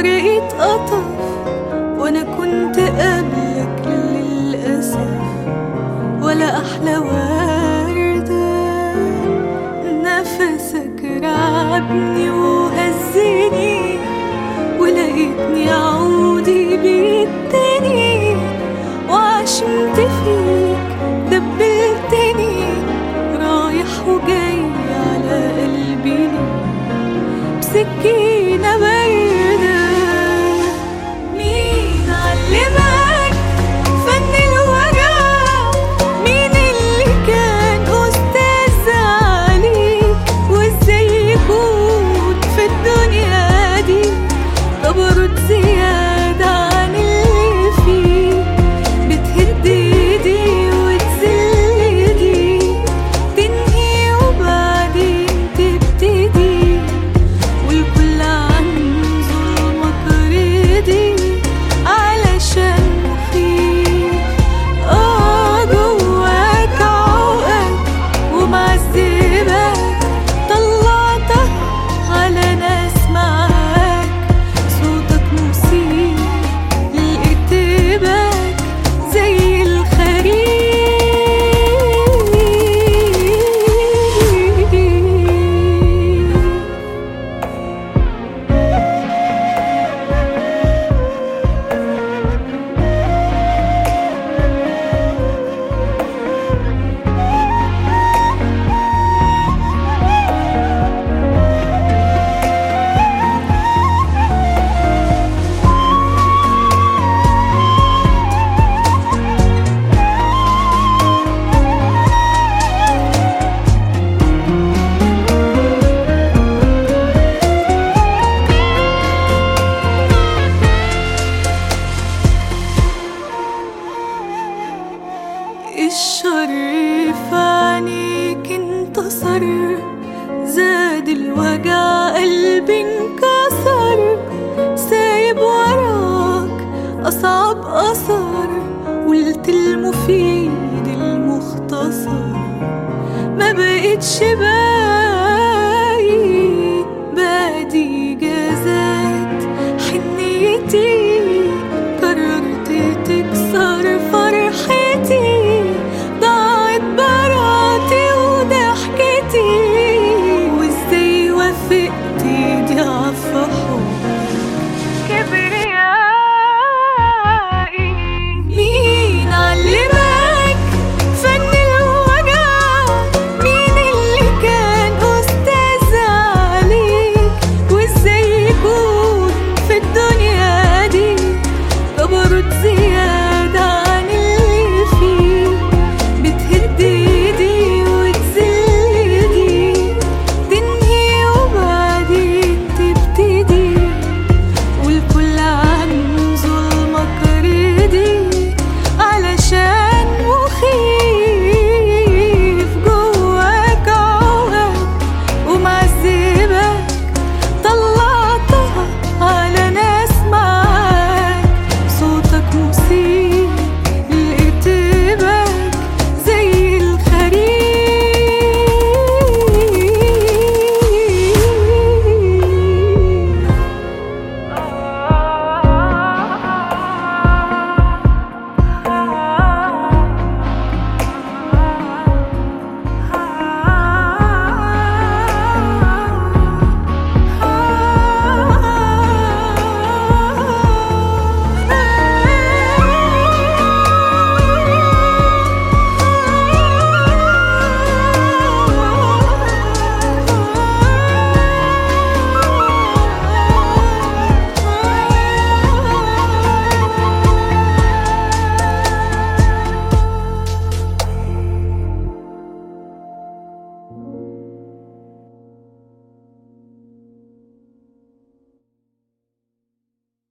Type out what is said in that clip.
ورقة قطف وانا كنت قبلك للأسف ولا أحلى وردة نفسك رعبني وهزني ولقيتني عودي بيدني وعشمت فيك دبلتني رايح وجاي على قلبي بسكينة باردة مين علمك فن الوجع مين اللي كان أستاذ عليك وازاي يكون في الدنيا دي تبرد زيادة عن اللي فيه بتهد ايدي وتزل ايدي تنهي وبعدين تبتدي والكل عن ظلمك رضي علشان مخيف اه جواك عقد ومعذبك طلعتك على ناس معاك صوتك مثير للارتباك زي الخريف الشر في عينيك انتصر زاد الوجع قلبي انكسر سايب وراك أصعب أثر قلت المفيد المختصر ما بقتش باقي بادي جازات حنيتي